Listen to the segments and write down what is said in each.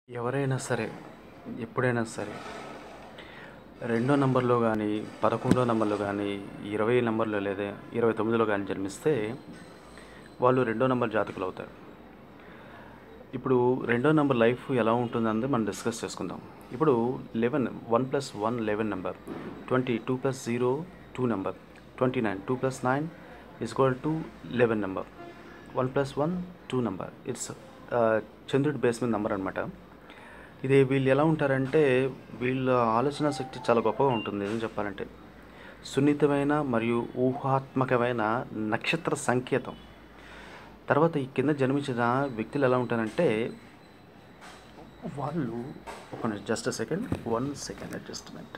ఎవరైనా సరే ఎప్పుడైనా సరే రెండో నంబర్లో కానీ పదకొండో నంబర్లో కానీ ఇరవై నంబర్లో లేదా ఇరవై తొమ్మిదిలో కానీ జన్మిస్తే వాళ్ళు రెండో నంబర్ జాతకులు అవుతారు ఇప్పుడు రెండో నంబర్ లైఫ్ ఎలా ఉంటుందన్నది మనం డిస్కస్ చేసుకుందాం ఇప్పుడు eleven one plus one eleven number twenty two plus zero two number twenty nine two plus nine is equal to eleven number one plus one two number it's చంద్రుడి base మీద number అనమాట ఇది వీళ్ళు ఎలా ఉంటారంటే వీళ్ళ ఆలోచన శక్తి చాలా గొప్పగా ఉంటుంది ఏం చెప్పాలంటే సున్నితమైన మరియు ఊహాత్మకమైన నక్షత్ర సంకేతం తర్వాత ఈ కింద జన్మించిన వ్యక్తులు ఎలా ఉంటారంటే వాళ్ళు ఒక just second one second adjustment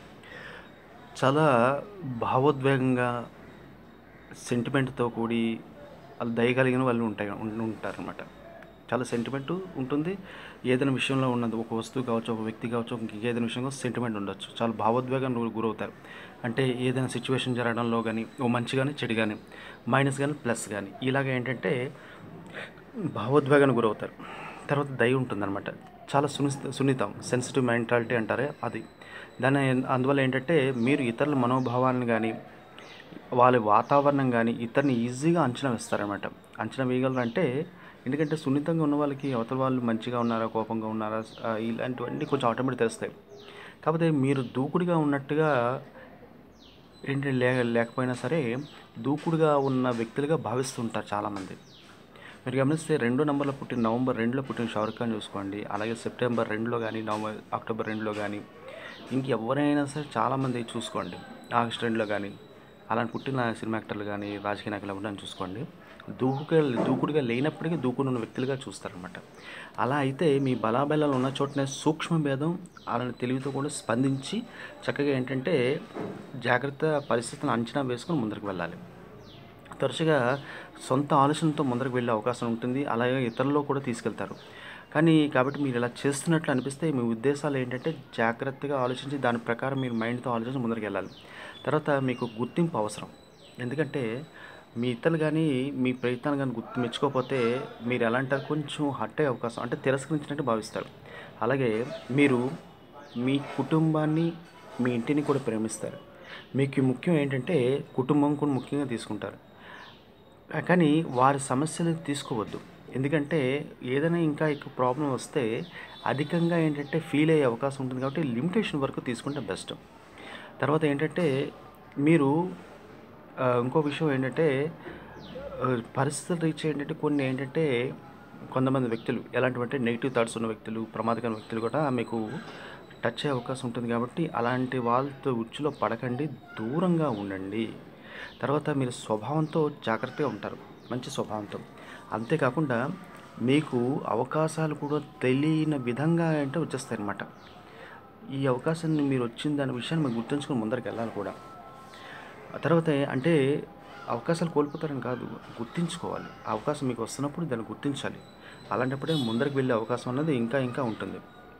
చాలా భావోద్వేగంగా సెంటిమెంట్తో కూడి వాళ్ళు దయగలిగిన వాళ్ళు ఉంటాయి ఉంటారనమాట చాలా సెంటిమెంట్ ఉంటుంది ఏదైనా విషయంలో ఉన్నది ఒక వస్తువు కావచ్చు ఒక వ్యక్తి కావచ్చు ఇంకేదైనా విషయంలో సెంటిమెంట్ ఉండొచ్చు చాలా భావోద్వేగానికి గురవుతారు అంటే ఏదైనా సిచ్యువేషన్ జరగడంలో కానీ ఓ మంచి కానీ చెడు కానీ మైనస్ కానీ ప్లస్ కానీ ఇలాగ ఏంటంటే భావోద్వేగానికి గురవుతారు తర్వాత దయ ఉంటుందన్నమాట చాలా సుని సున్నితం సెన్సిటివ్ మెంటాలిటీ అంటారే అది దాని అందువల్ల ఏంటంటే మీరు ఇతరుల మనోభావాలను కానీ వాళ్ళ వాతావరణం కానీ ఇతరుని ఈజీగా అంచనా వేస్తారనమాట అంచనా వేయగలరంటే ఎందుకంటే సున్నితంగా ఉన్న వాళ్ళకి అవతల వాళ్ళు మంచిగా ఉన్నారా కోపంగా ఉన్నారా ఆ, ఇలాంటివన్నీ కొంచెం ఆటోమేటిక్ తెలుస్తాయి కాకపోతే మీరు దూకుడుగా ఉన్నట్టుగా ఏంటి లే లేకపోయినా సరే దూకుడుగా ఉన్న వ్యక్తులుగా భావిస్తుంటారు చాలామంది మీరు గమనిస్తే రెండో నెంబర్లో పుట్టిన నవంబర్ రెండులో పుట్టిన షారుఖ్ ఖాన్ చూసుకోండి అలాగే సెప్టెంబర్ రెండులో కానీ నవంబర్ అక్టోబర్ రెండులో కానీ ఇంకెవరైనా సరే చాలామంది చూసుకోండి ఆగస్ట్ రెండులో కానీ అలాంటి పుట్టిన సినిమా యాక్టర్లు కానీ రాజకీయ నాయకులు ఎవరైనా చూసుకోండి దూకుగా దూకుడుగా లేనప్పటికీ దూకుడు ఉన్న వ్యక్తులుగా చూస్తారనమాట అలా అయితే మీ బలాబలాలు ఉన్న చోటనే సూక్ష్మ భేదం అలాంటి తెలివితో కూడా స్పందించి చక్కగా ఏంటంటే జాగ్రత్త పరిస్థితులను అంచనా వేసుకొని ముందరికి వెళ్ళాలి తరచుగా సొంత ఆలోచనతో ముందరకు వెళ్ళే అవకాశం ఉంటుంది అలాగే ఇతరుల్లో కూడా తీసుకెళ్తారు కానీ కాబట్టి మీరు ఇలా చేస్తున్నట్లు అనిపిస్తే మీ ఉద్దేశాలు ఏంటంటే జాగ్రత్తగా ఆలోచించి దాని ప్రకారం మీరు మైండ్తో ఆలోచించి ముందరికి వెళ్ళాలి తర్వాత మీకు గుర్తింపు అవసరం ఎందుకంటే మీ ఇతరులు కానీ మీ ప్రయత్నాలు కానీ గుర్తు మెచ్చుకోకపోతే మీరు ఎలా అంటారు కొంచెం హట్ అయ్యే అవకాశం అంటే తిరస్కరించినట్టు భావిస్తారు అలాగే మీరు మీ కుటుంబాన్ని మీ ఇంటిని కూడా ప్రేమిస్తారు మీకు ముఖ్యం ఏంటంటే కుటుంబం కూడా ముఖ్యంగా తీసుకుంటారు కానీ వారి సమస్యలు తీసుకోవద్దు ఎందుకంటే ఏదైనా ఇంకా ఎక్కువ ప్రాబ్లం వస్తే అధికంగా ఏంటంటే ఫీల్ అయ్యే అవకాశం ఉంటుంది కాబట్టి లిమిటేషన్ వరకు తీసుకుంటే బెస్ట్ తర్వాత ఏంటంటే మీరు ఆ, ఇంకో విషయం ఏంటంటే ఆ, పరిస్థితులు రీచ్ ఏంటంటే కొన్ని ఏంటంటే కొంతమంది వ్యక్తులు ఎలాంటివంటే నెగిటివ్ థాట్స్ ఉన్న వ్యక్తులు ప్రమాదకరమైన వ్యక్తులు కూడా మీకు టచ్ అయ్యే అవకాశం ఉంటుంది కాబట్టి అలాంటి వాళ్ళతో ఉచ్చులో పడకండి దూరంగా ఉండండి తర్వాత మీరు స్వభావంతో జాగ్రత్తగా ఉంటారు మంచి స్వభావంతో అంతేకాకుండా మీకు అవకాశాలు కూడా తెలియని విధంగా అంటే వచ్చేస్తాయి అన్నమాట ఈ అవకాశాన్ని మీరు వచ్చిన దాని విషయాన్ని మీరు గుర్తుంచుకొని ముందరికి వెళ్ళాలి కూడా ఆ తర్వాత అంటే అవకాశాలు కోల్పోతారని కాదు గుర్తించుకోవాలి ఆ అవకాశం మీకు వస్తున్నప్పుడు దాన్ని గుర్తించాలి అలాంటప్పుడే ముందరికి వెళ్ళే అవకాశం అన్నది ఇంకా ఇంకా ఉంటుంది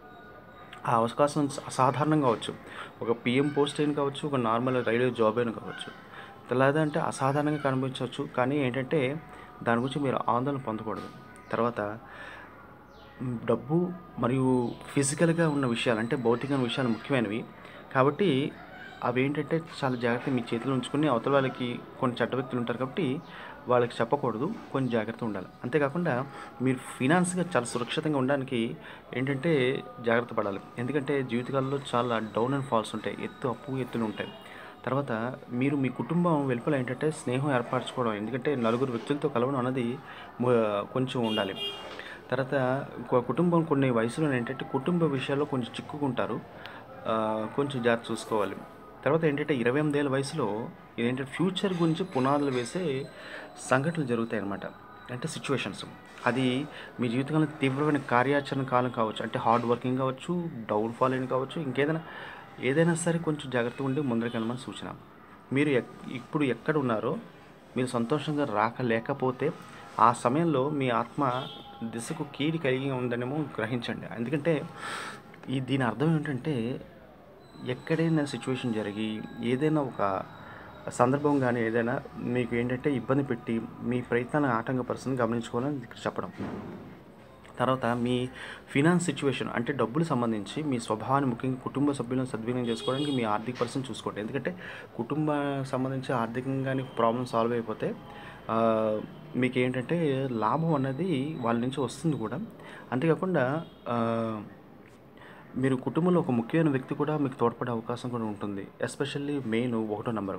ఆ అవకాశం అసాధారణంగా కావచ్చు ఒక పిఎం పోస్ట్ అయిన కావచ్చు ఒక నార్మల్ రైల్వే జాబ్ అయినా కావచ్చు లేదా అంటే అసాధారణంగా కనిపించవచ్చు కానీ ఏంటంటే దాని గురించి మీరు ఆందోళన పొందకూడదు తర్వాత మ్, డబ్బు మరియు ఫిజికల్గా ఉన్న విషయాలు అంటే భౌతికమైన విషయాలు ముఖ్యమైనవి కాబట్టి అవి ఏంటంటే చాలా జాగ్రత్త మీ చేతిలో ఉంచుకుని అవతల వాళ్ళకి కొన్ని చట్ట వ్యక్తులు ఉంటారు కాబట్టి వాళ్ళకి చెప్పకూడదు కొంచెం జాగ్రత్త ఉండాలి అంతేకాకుండా మీరు ఫినాన్స్గా చాలా సురక్షితంగా ఉండడానికి ఏంటంటే జాగ్రత్త పడాలి ఎందుకంటే జీవితకాలంలో చాలా డౌన్ అండ్ ఫాల్స్ ఉంటాయి ఎత్తు అప్పు ఎత్తులు ఉంటాయి తర్వాత మీరు మీ కుటుంబం వెలుపల ఏంటంటే స్నేహం ఏర్పరచుకోవడం ఎందుకంటే నలుగురు వ్యక్తులతో కలవడం అన్నది ము- కొంచెం ఉండాలి తర్వాత ఇంకో కుటుంబం కొన్ని వయసులో ఏంటంటే కుటుంబ విషయాల్లో కొంచెం చిక్కుకుంటారు ఆ, కొంచెం జాగ్రత్త చూసుకోవాలి తర్వాత ఏంటంటే ఇరవై ఎనిమిదేళ్ళ వయసులో ఇదేంటంటే ఫ్యూచర్ గురించి పునాదులు వేసే సంఘటనలు జరుగుతాయి అన్నమాట అంటే సిచ్యువేషన్స్ అది మీ జీవితంలో తీవ్రమైన కార్యాచరణ కాలం కావచ్చు అంటే హార్డ్ వర్కింగ్ కావచ్చు డౌన్ ఫాల్ అయిన కావచ్చు ఇంకేదైనా ఏదైనా సరే కొంచెం జాగ్రత్తగా ఉండి ముందరికి వెళ్ళమని సూచన మీరు ఎక్ ఇప్పుడు ఎక్కడ ఉన్నారో మీరు సంతోషంగా రాక లేకపోతే ఆ సమయంలో మీ ఆత్మ దిశకు కీడి కలిగి ఉందనేమో గ్రహించండి ఎందుకంటే ఈ దీని అర్థం ఏంటంటే ఎక్కడైనా సిచ్యువేషన్ జరిగి ఏదైనా ఒక సందర్భం కానీ ఏదైనా మీకు ఏంటంటే ఇబ్బంది పెట్టి మీ ప్రయత్నాన్ని ఆటంకపరుస్తుంది గమనించుకోవాలని ఇక్కడ చెప్పడం తర్వాత మీ ఫినాన్స్ సిచ్యువేషన్ అంటే డబ్బులు సంబంధించి మీ స్వభావాన్ని ముఖ్యంగా కుటుంబ సభ్యులను సద్వినియోగం చేసుకోవడానికి మీ ఆర్థిక పరిస్థితిని చూసుకోండి ఎందుకంటే కుటుంబ సంబంధించి ఆర్థికంగాని ప్రాబ్లమ్ సాల్వ్ అయిపోతే ఆ, మీకు ఏంటంటే లాభం అన్నది వాళ్ళ నుంచి వస్తుంది కూడా అంతేకాకుండా ఆ, మీరు కుటుంబంలో ఒక ముఖ్యమైన వ్యక్తి కూడా మీకు తోడ్పడే అవకాశం కూడా ఉంటుంది ఎస్పెషల్లీ మెయిన్ ఒకటో నెంబరు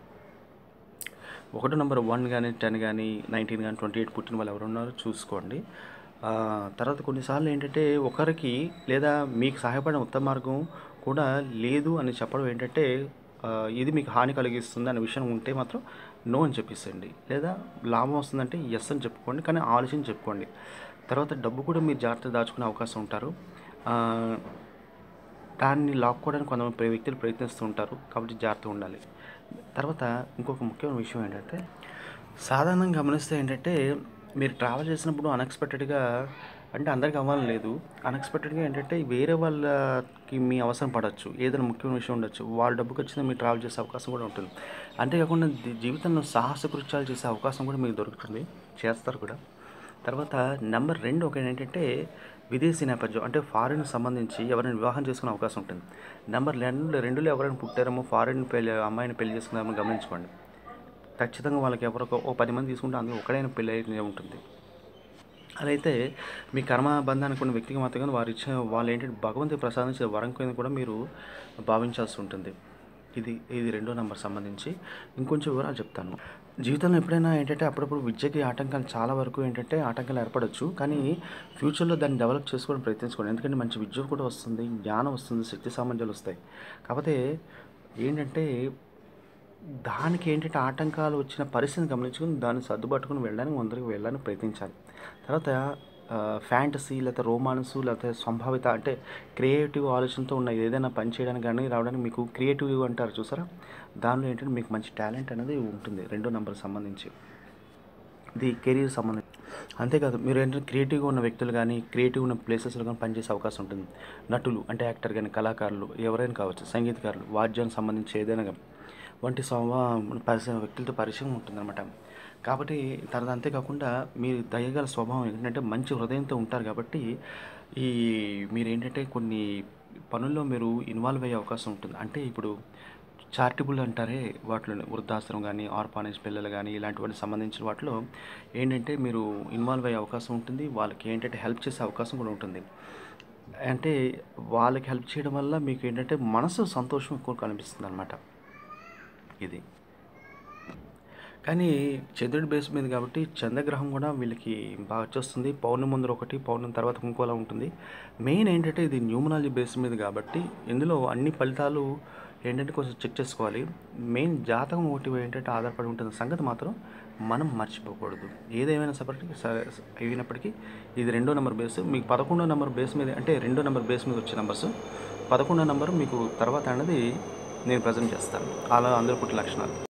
ఒకటో నెంబర్ వన్ కానీ టెన్ కానీ నైన్టీన్ కానీ ట్వంటీ ఎయిట్ పుట్టిన వాళ్ళు ఎవరు ఉన్నారో చూసుకోండి ఆ, తర్వాత కొన్నిసార్లు ఏంటంటే ఒకరికి లేదా మీకు సహాయపడిన ఉత్తమ మార్గం కూడా లేదు అని చెప్పడం ఏంటంటే ఆ, ఇది మీకు హాని కలిగిస్తుంది అనే విషయం ఉంటే మాత్రం నో అని చెప్పేసేయండి లేదా లాభం వస్తుందంటే ఎస్ అని చెప్పుకోండి కానీ ఆలోచన చెప్పుకోండి తర్వాత డబ్బు కూడా మీరు జాగ్రత్త దాచుకునే అవకాశం ఉంటారు ఆ, దాన్ని లాక్కోవడానికి కొంతమంది ప్ర- వ్యక్తులు ప్రయత్నిస్తూ ఉంటారు కాబట్టి జాగ్రత్తగా ఉండాలి తర్వాత ఇంకొక ముఖ్యమైన విషయం ఏంటంటే సాధారణంగా గమనిస్తే ఏంటంటే మీరు ట్రావెల్ చేసినప్పుడు అన్ఎక్స్పెక్టెడ్గా అంటే అందరికీ అవ్వాలని లేదు అన్ఎక్స్పెక్టెడ్గా ఏంటంటే వేరే వాళ్ళకి మీ అవసరం పడవచ్చు ఏదైనా ముఖ్యమైన విషయం ఉండొచ్చు వాళ్ళ డబ్బుకి వచ్చిన మీరు ట్రావెల్ చేసే అవకాశం కూడా ఉంటుంది అంతేకాకుండా జీ- జీవితంలో సాహస కృత్యాలు చేసే అవకాశం కూడా మీకు దొరుకుతుంది చేస్తారు కూడా తర్వాత నెంబర్ రెండు ఒక ఏంటంటే విదేశీ నేపథ్యం అంటే ఫారిన్ సంబంధించి ఎవరైనా వివాహం చేసుకునే అవకాశం ఉంటుంది నెంబర్ రెండు రెండులో ఎవరైనా పుట్టారేమో ఫారిన్ పెళ్లి అమ్మాయిని పెళ్లి చేసుకున్నారో గమనించుకోండి ఖచ్చితంగా వాళ్ళకి ఎవరో ఒక- ఓ పది మంది తీసుకుంటే అందులో ఒకడైనా పెళ్ళి అయితే ఉంటుంది అలా అయితే మీ కర్మ బంధానికి ఉన్న వ్యక్తికి మాత్రమే వారు ఇచ్చిన వాళ్ళు ఏంటంటే భగవంతుడి ప్రసాదించిన వరం కింద కూడా మీరు భావించాల్సి ఉంటుంది ఇది ఇది రెండో నెంబర్ సంబంధించి ఇంకొంచెం వివరాలు చెప్తాను జీవితంలో ఎప్పుడైనా ఏంటంటే అప్పుడప్పుడు విద్యకి ఆటంకాలు చాలా వరకు ఏంటంటే ఆటంకాలు ఏర్పడవచ్చు కానీ ఫ్యూచర్లో దాన్ని డెవలప్ చేసుకోవడం ప్రయత్నించుకోండి ఎందుకంటే మంచి విద్య కూడా వస్తుంది జ్ఞానం వస్తుంది శక్తి సామర్థ్యాలు వస్తాయి కాకపోతే ఏంటంటే దానికి ఏంటంటే ఆటంకాలు వచ్చిన పరిస్థితిని గమనించుకుని దాన్ని సర్దుపట్టుకుని వెళ్ళడానికి ముందరికి వెళ్ళడానికి ప్రయత్నించాలి తర్వాత ఫ్యాంటసీ లేకపోతే రోమాన్స్ లేకపోతే సంభావిత అంటే క్రియేటివ్ ఆలోచనతో ఉన్న ఏదైనా పని చేయడానికి కానీ రావడానికి మీకు క్రియేటివ్ అంటారు చూసారా దానిలో ఏంటంటే మీకు మంచి టాలెంట్ అనేది ఉంటుంది రెండో నెంబర్ సంబంధించి ఇది కెరీర్ సంబంధించి అంతేకాదు మీరు ఏంటంటే క్రియేటివ్గా ఉన్న వ్యక్తులు కానీ క్రియేటివ్ ఉన్న ప్లేసెస్లో కానీ పనిచేసే అవకాశం ఉంటుంది నటులు అంటే యాక్టర్ కానీ కళాకారులు ఎవరైనా కావచ్చు సంగీతకారులు వాద్యానికి సంబంధించి ఏదైనా కానీ వంటి స్వ పరిచయం వ్యక్తులతో పరిచయం ఉంటుందన్నమాట కాబట్టి తర్వాత అంతేకాకుండా మీరు దయగల స్వభావం ఏంటంటే మంచి హృదయంతో ఉంటారు కాబట్టి ఈ మీరు ఏంటంటే కొన్ని పనుల్లో మీరు ఇన్వాల్వ్ అయ్యే అవకాశం ఉంటుంది అంటే ఇప్పుడు చారిటబుల్ అంటారే వాటిలో వృద్ధాశ్రమం కానీ ఆర్ఫానేజ్ పిల్లలు కానీ ఇలాంటి వాటికి సంబంధించిన వాటిలో ఏంటంటే మీరు ఇన్వాల్వ్ అయ్యే అవకాశం ఉంటుంది వాళ్ళకి ఏంటంటే హెల్ప్ చేసే అవకాశం కూడా ఉంటుంది అంటే వాళ్ళకి హెల్ప్ చేయడం వల్ల మీకు ఏంటంటే మనసు సంతోషం ఎక్కువ కనిపిస్తుంది అనమాట ఇది కానీ చంద్రుడి బేస్ మీద కాబట్టి చంద్రగ్రహం కూడా వీళ్ళకి బాగా వచ్చేస్తుంది పౌర్ణమి ముందర ఒకటి పౌర్ణమి తర్వాత ఇంకోలా ఉంటుంది మెయిన్ ఏంటంటే ఇది న్యూమరాలజీ బేస్ మీద కాబట్టి ఇందులో అన్ని ఫలితాలు ఏంటంటే కొంచెం చెక్ చేసుకోవాలి మెయిన్ జాతకం ఒకటి ఏంటంటే ఆధారపడి ఉంటుంది సంగతి మాత్రం మనం మర్చిపోకూడదు ఏదేమైనా సపరేట్ అయినప్పటికీ ఇది రెండో నెంబర్ బేస్ మీకు పదకొండో నెంబర్ బేస్ మీద అంటే రెండో నెంబర్ బేస్ మీద వచ్చే నెంబర్స్ పదకొండో నెంబర్ మీకు తర్వాత అనేది నేను ప్రజెంట్ చేస్తాను అలా అందరూ పుట్టిన లక్షణాలు